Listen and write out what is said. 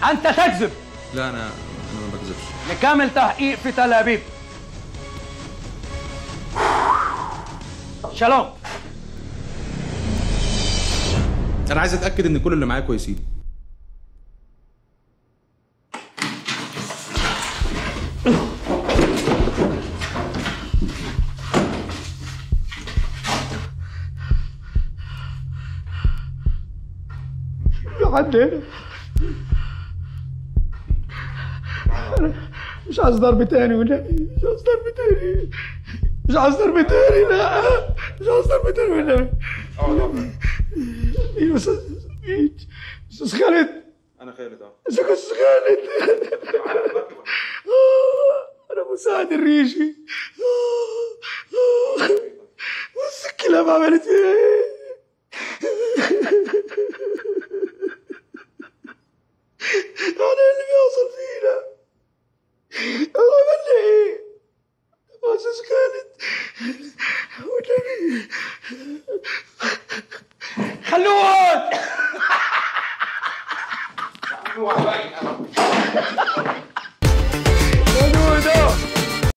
انت تكذب لا انا انا ما بكذبش لكامل تحقيق في تل ابيب شالوم انا عايز اتاكد ان كل اللي معايا كويسين لحد هنا أنا مش عايز ضرب تاني والنبي مش عايز ضرب تاني مش عايز ضرب تاني لا مش عايز ضرب تاني والنبي مين يا استاذ مين استاذ خالد انا خالد اه ازيك يا استاذ خالد آه، انا مساعد الريشي آه، آه. بص الكلاب عملت فيها ايه انا إيه اللي بيحصل فينا هو عمل لي ايه يا استاذ خالد والنبي خلود خلود